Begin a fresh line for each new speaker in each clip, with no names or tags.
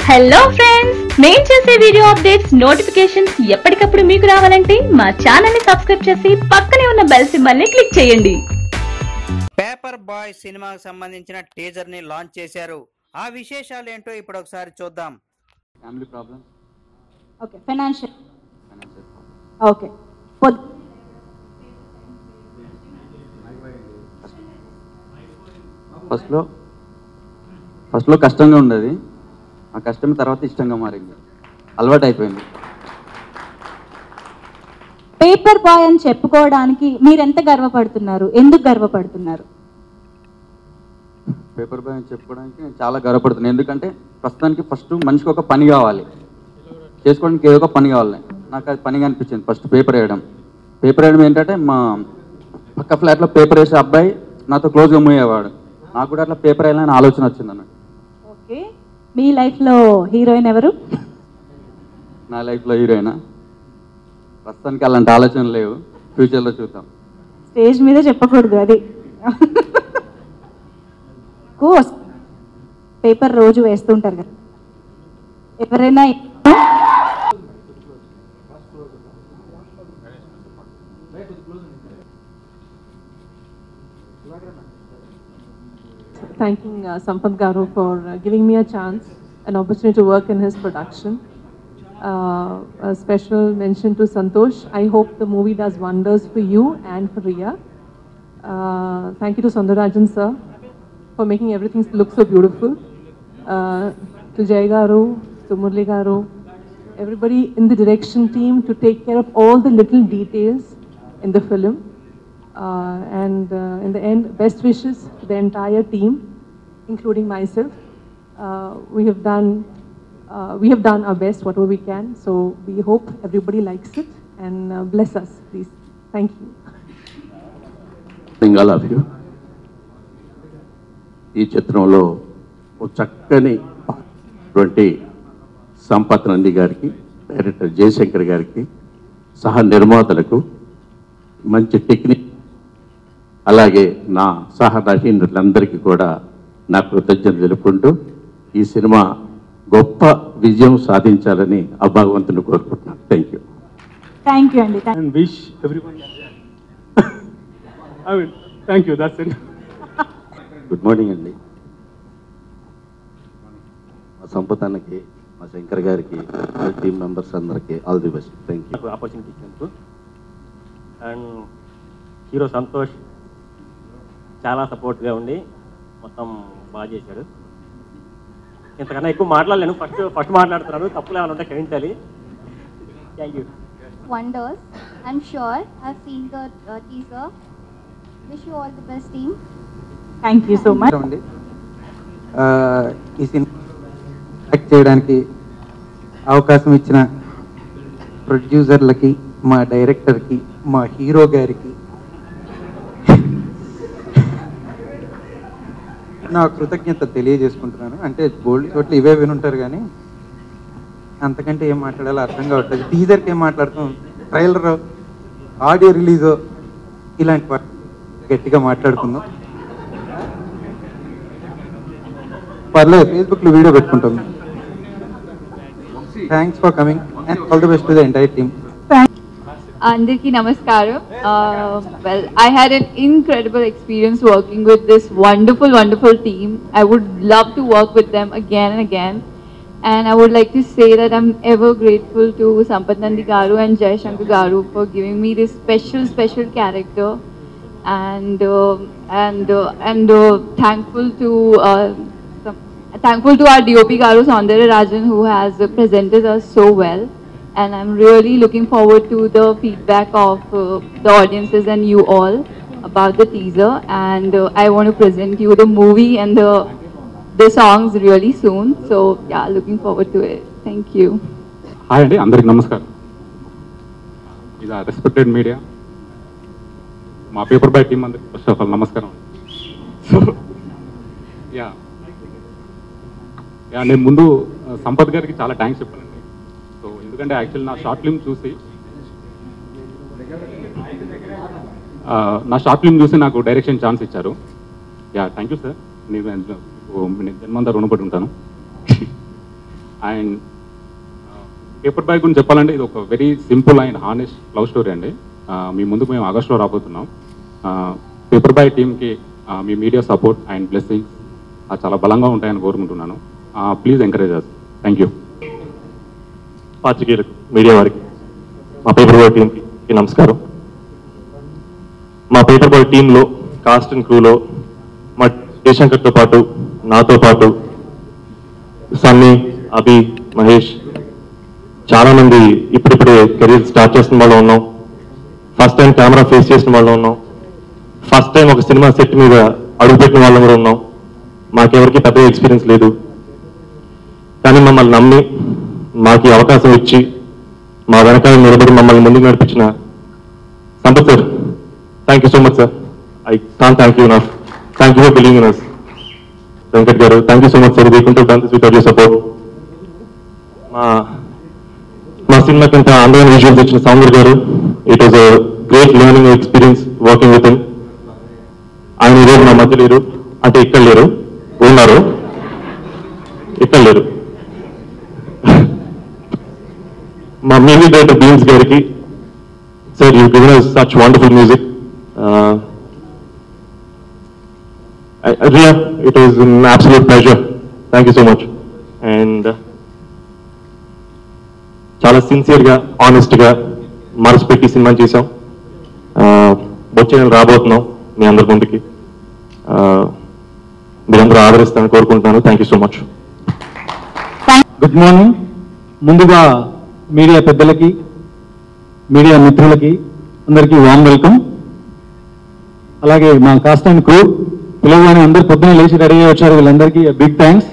Hello friends నేను చేసే video updates notifications ఎప్పటికప్పుడు మీకు రావాలంటే మా ఛానల్ ని సబ్స్క్రైబ్ చేసి పక్కనే ఉన్న బెల్ సింబల్ ని క్లిక్ చేయండి
పేపర్ బాయ్ సినిమాకు సంబంధించిన టీజర్ ని లాంచ్ చేశారు ఆ విశేషాలు ఏంటో ఇప్పుడు ఒకసారి చూద్దాం
family problems
okay financial
financial
okay పొద్దు
ఫస్ట్లో ఫస్ట్లో కష్టంగా ఉండేది ఆ కష్టం తర్వాత ఇష్టంగా మారింది అలవాటు అయిపోయింది
పేపర్ బాయ్ అని చెప్పుకోవడానికి మీరు ఎంత గర్వపడుతున్నారు ఎందుకు గర్వపడుతున్నారు
పేపర్ బాయ్ అని చెప్పుకోవడానికి నేను చాలా గర్వపడుతున్నాను ఎందుకంటే ప్రస్తుతానికి ఫస్ట్ మనిషికి ఒక పని కావాలి చేసుకోవడానికి ఏదో ఒక పని కావాలి నాకు అది పనిగా అనిపించింది ఫస్ట్ పేపర్ వేయడం పేపర్ వేయడం ఏంటంటే మా పక్క ఫ్లాట్లో పేపర్ వేసే అబ్బాయి నాతో క్లోజ్గా మూవ్ అయ్యేవాడు నాకు కూడా అట్లా పేపర్ వేయాలని ఆలోచన వచ్చింది అన్నట్టు
ఓకే మీ లైఫ్లో హీరోయిన్ ఎవరు
నా లైఫ్లో హీరోయినా ప్రస్తుతానికి అలాంటి ఆలోచనలు లేవు ఫ్యూచర్లో చూద్దాం
స్టేజ్ మీద చెప్పకూడదు అది కోర్స్ పేపర్ రోజు వేస్తుంటారు కదా ఎవరైనా
thanking uh, Sampath Garu for uh, giving me a chance, an opportunity to work in his production. Uh, a special mention to Santosh. I hope the movie does wonders for you and for Riya. Uh, thank you to Sundarajan sir for making everything look so beautiful. Uh, to Jay Garu, to Murli Garu, everybody in the direction team to take care of all the little details in the film. Uh, and uh, in the end, best wishes to the entire team, including myself. Uh, we have done uh, we have done our best, whatever we can. So we hope everybody likes it and uh, bless us, please. Thank you.
Thing I love you ఈ చిత్రంలో ఒక చక్కని అటువంటి సంపత్ నంది గారికి director Jayashankar గారికి సహ నిర్మాతలకు మంచి టెక్నిక్ అలాగే నా సహ నటీనటులందరికీ కూడా నా కృతజ్ఞత తెలుపుకుంటూ ఈ సినిమా గొప్ప విజయం సాధించాలని ఆ భగవంతుని కోరుకుంటున్నాను థ్యాంక్ యూ
థ్యాంక్ యూ అండి thank
and wish everyone. I mean, thank you. That's it.
Good morning అండి మా సంపతన్నకి మా శంకర్ గారికి మా టీం మెంబర్స్ అందరికీ all the best thank you
నాకు ఆపర్చునిటీ ఇచ్చినందుకు అండ్ హీరో సంతోష్ చాలా సపోర్ట్గా ఉండి మొత్తం బాగా చేశాడు ఇంతకన్నా ఎక్కువ మాట్లాడలేను ఫస్ట్ ఫస్ట్ మాట్లాడుతున్నాను తప్పులు ఏమైనా ఉంటే క్షమించాలి thank you
wonders. I'm sure I've seen the uh, teaser. Wish you all the best, team.
Thank you so much
అండి ఆ, ఈ సినిమా యాక్ట్ చేయడానికి అవకాశం ఇచ్చిన ప్రొడ్యూసర్లకి మా డైరెక్టర్కి మా హీరో గారికి నా కృతజ్ఞత తెలియజేసుకుంటున్నాను అంటే బోల్డ్ చోట్ల ఇవే వినుంటారు కానీ అంతకంటే ఏం మాట్లాడాలో అర్థం కావట్లేదు టీజర్కి ఏం మాట్లాడతాం ట్రైలర్ ఆడియో రిలీజ్ ఇలాంటి వాటి గట్టిగా మాట్లాడుకుందాం పర్లేదు ఫేస్బుక్లో వీడియో పెట్టుకుంటాం thanks for coming and all the best to the entire team
Andirki Namaskaram. Uh, well, I had an incredible experience working with this wonderful, wonderful team. I would love to work with them again and again. And I would like to say that I'm ever grateful to Sampath Nandi Garu and Jai Shankar Garu for giving me this special, special character. And uh, and uh, and uh, thankful to uh, some- thankful to our DOP Garu Saundara Rajan who has uh, presented us so well and I'm really looking forward to the feedback of uh, the audiences and you all about the teaser and uh, I want to present you the movie and the the songs really soon so yeah looking forward to it thank you
hi అండి అందరికి నమస్కారం ఇది respected media మా paper boy team అందరికి first of all నమస్కారం so yeah yeah నేను ముందు ఆ, సంపత్ గారికి చాలా థ్యాంక్స్ చెప్పానండి సో ఎందుకంటే యాక్చువల్లీ నా షార్ట్ ఫిల్మ్ చూసి ఆ, నా షార్ట్ ఫిల్మ్ చూసి నాకు డైరెక్షన్ ఛాన్స్ ఇచ్చారు యా థ్యాంక్ యూ సార్ నేను నేను జన్మంతా రుణపడి ఉంటాను
అండ్ పేపర్ బాయ్ గురించి చెప్పాలంటే ఇది ఒక very simple and honest love story అండి ఆ, మీ ముందుకు మేము ఆగస్ట్లో రాబోతున్నాం పేపర్ బాయ్ టీమ్కి మీ మీడియా సపోర్ట్ అండ్ బ్లెస్సింగ్స్ చాలా బలంగా ఉంటాయని కోరుకుంటున్నాను please encourage us thank you
పాత్రికేయులకు మీడియా వారికి మా పేపర్ బాయ్ టీంకి నమస్కారం మా పేపర్ బాయ్ టీంలో కాస్ట్ అండ్ క్రూలో మా జయశంకర్తో పాటు నాతో పాటు సన్నీ అభి మహేష్ చాలా మంది ఇప్పుడిప్పుడే కెరీర్ స్టార్ట్ చేసిన వాళ్ళు ఉన్నాం ఫస్ట్ టైం కెమెరా ఫేస్ చేసిన వాళ్ళు ఉన్నాం ఫస్ట్ టైం ఒక సినిమా సెట్ మీద అడుగుపెట్టిన వాళ్ళు కూడా ఉన్నాం మాకెవరికి పెద్ద ఎక్స్పీరియన్స్ లేదు కానీ మమ్మల్ని నమ్మి మాకు ఈ అవకాశం ఇచ్చి మా వెనకాల నిలబడి మమ్మల్ని ముందుకు నడిపించిన Sampath sir thank you so much sir I can't thank you enough thank you for believing in us Venkat గారు thank you so much sir we couldn't done this with your support మా మా సినిమాకి ఇంత అందమైన విజువల్స్ ఇచ్చిన సౌందర్ గారు it was great learning experience working with him ఆయన ఈరోజు నా మధ్య లేరు అంటే ఇక్కడ లేరు ఉన్నారు ఇక్కడ లేరు మా మ్యూజిక్ డైరెక్టర్ బీన్స్ గారికి sir you given us such wonderful music uh, I, I- Ria, it was an absolute pleasure. Thank you so much. And uh, చాలా సిన్సియర్గా ఆనెస్ట్గా మనసు పెట్టి సినిమా చేసాం Uh, వచ్చే నెల రాబోతున్నాం మీ అందరి ముందుకి Uh, మీరందరూ ఆదరిస్తారని కోరుకుంటున్నాను thank you so much
good morning ముందుగా మీడియా పెద్దలకి మీడియా మిత్రులకి అందరికీ వామ్ వెల్కమ్ అలాగే మా కాస్ట్ అండ్ క్రూ పిలవగానే అందరు పొద్దున లేచి రెడీ అయ్యి వచ్చారు వీళ్ళందరికీ big thanks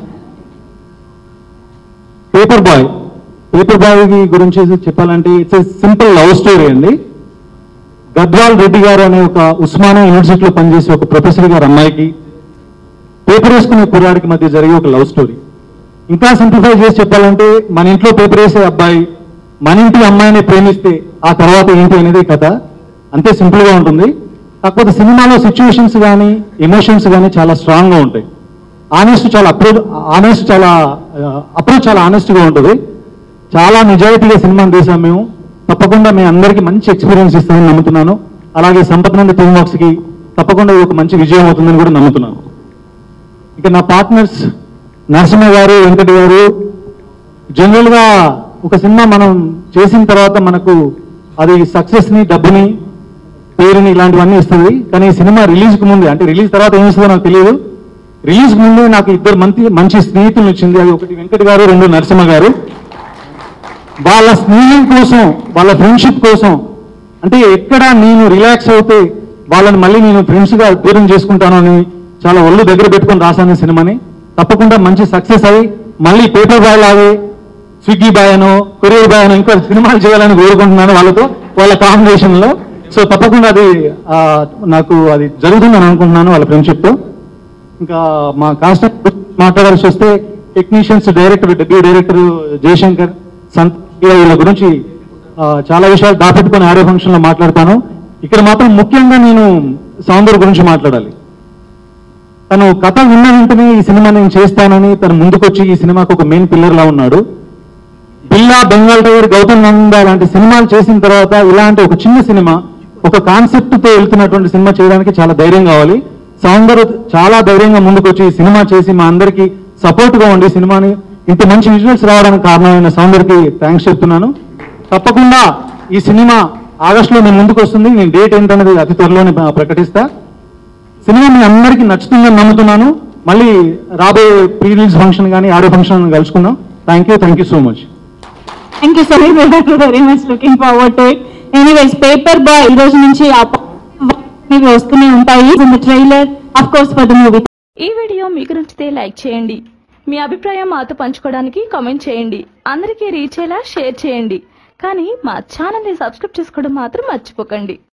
paper boy paper boy గురించి చెప్పాలంటే ఇట్స్ సింపుల్ లవ్ స్టోరీ అండి గద్వాల్ రెడ్డి గారు అనే ఒక ఉస్మానియా యూనివర్సిటీలో పనిచేసే ఒక ప్రొఫెసర్ గారు అమ్మాయికి పేపర్ వేసుకునే కుర్రాడికి మధ్య జరిగే ఒక లవ్ స్టోరీ ఇంకా సింప్లిఫై చేసి చెప్పాలంటే మన ఇంట్లో పేపర్ వేసే అబ్బాయి మన ఇంటి అమ్మాయిని ప్రేమిస్తే ఆ తర్వాత ఏంటి అనేది కథ అంతే సింపుల్ గా ఉంటుంది కాకపోతే సినిమాలో సిచ్యువేషన్స్ కానీ ఎమోషన్స్ కానీ చాలా స్ట్రాంగ్ గా ఉంటాయి ఆనెస్ట్ చాలా అప్రోచ్ ఆనెస్ట్ చాలా అప్రోచ్ చాలా ఆనెస్ట్ గా ఉంటుంది చాలా నిజాయితీగా సినిమాని తీసాం మేము తప్పకుండా మీ అందరికీ మంచి ఎక్స్పీరియన్స్ ఇస్తామని నమ్ముతున్నాను అలాగే సంపత్ నంద టీమ్ వర్క్స్ కి తప్పకుండా ఇది ఒక మంచి విజయం అవుతుందని కూడా నమ్ముతున్నాను ఇక నా పార్ట్నర్స్ నరసింహ గారు వెంకట గారు జనరల్ గా ఒక సినిమా మనం చేసిన తర్వాత మనకు అది సక్సెస్ ని డబ్బుని పేరుని ఇలాంటివన్నీ ఇస్తుంది కానీ ఈ సినిమా రిలీజ్ కు ముందు అంటే రిలీజ్ తర్వాత ఏం ఇస్తుందో నాకు తెలియదు రిలీజ్ ముందు నాకు ఇద్దరు మంచి మంచి స్నేహితులు వచ్చింది అది ఒకటి వెంకట గారు రెండు నరసింహ గారు వాళ్ళ స్నేహం కోసం వాళ్ళ ఫ్రెండ్షిప్ కోసం అంటే ఎక్కడ నేను రిలాక్స్ అవుతే వాళ్ళని మళ్ళీ నేను ఫ్రెండ్స్ గా దూరం చేసుకుంటాను అని చాలా ఒళ్ళు దగ్గర పెట్టుకొని రాశాను ఈ సినిమాని తప్పకుండా మంచి సక్సెస్ అయ్యి మళ్ళీ పేపర్ బాయ్ లాగే స్విగ్గీ బాయ్ అనో కొరియర్ బాయ్ అనో ఇంకా సినిమాలు చేయాలని కోరుకుంటున్నాను వాళ్ళతో వాళ్ళ కాంబినేషన్ లో సో తప్పకుండా అది ఆ, నాకు అది జరుగుతుందని అనుకుంటున్నాను వాళ్ళ ఫ్రెండ్షిప్ తో ఇంకా మా కాస్ట్ మాట్లాడాల్సి వస్తే technicians director debut director Jayashankar సంత్ వీళ్ళ గురించి ఆ, చాలా విషయాలు దాపెట్టుకొని ఆడే ఫంక్షన్ లో మాట్లాడతాను ఇక్కడ మాత్రం ముఖ్యంగా నేను సౌందర్య గురించి మాట్లాడాలి తను కథ విన్న వెంటనే ఈ సినిమా నేను చేస్తానని తను ముందుకొచ్చి ఈ సినిమాకు ఒక మెయిన్ పిల్లర్ లా ఉన్నాడు బిల్లా బెంగాల్ టైగర్ గౌతమ్ నంద లాంటి సినిమాలు చేసిన తర్వాత ఇలాంటి ఒక చిన్న సినిమా ఒక కాన్సెప్ట్ తో వెళ్తున్నటువంటి సినిమా చేయడానికి చాలా ధైర్యం కావాలి సౌందర్య చాలా ధైర్యంగా ముందుకొచ్చి ఈ సినిమా చేసి మా అందరికి సపోర్ట్ గా ఉండి సినిమాని ఇంత మంచి విజువల్స్ రావడానికి కారణమైన సౌందర్యకి థ్యాంక్స్ చెప్తున్నాను తప్పకుండా ఈ సినిమా ఆగస్టులో నేను ముందుకు వస్తుంది నేను డేట్ ఏంటనేది అతి త్వరలోనే ప్ర- ప్రకటిస్తా సినిమా మీ అందరికీ నచ్చుతుందని నమ్ముతున్నాను మళ్ళీ రాబోయే ప్రీ రిలీజ్ ఫంక్షన్ కానీ ఆడియో ఫంక్షన్ కలుసుకుందాం thank you thank you so much
thank you sir very much looking forward to it anyways paper boy ఈ రోజు నుంచి ఆ అనేవి వస్తూనే ఉంటాయి in the trailer of course for the movie
ఈ వీడియో మీకు నచ్చితే లైక్ చేయండి మీ అభిప్రాయం మాతో పంచుకోవడానికి కామెంట్ చేయండి అందరికీ రీచ్ అయ్యేలా షేర్ చేయండి కానీ మా ఛానల్ని సబ్స్క్రైబ్ చేసుకోవడం మాత్రం మర్చిపోకండి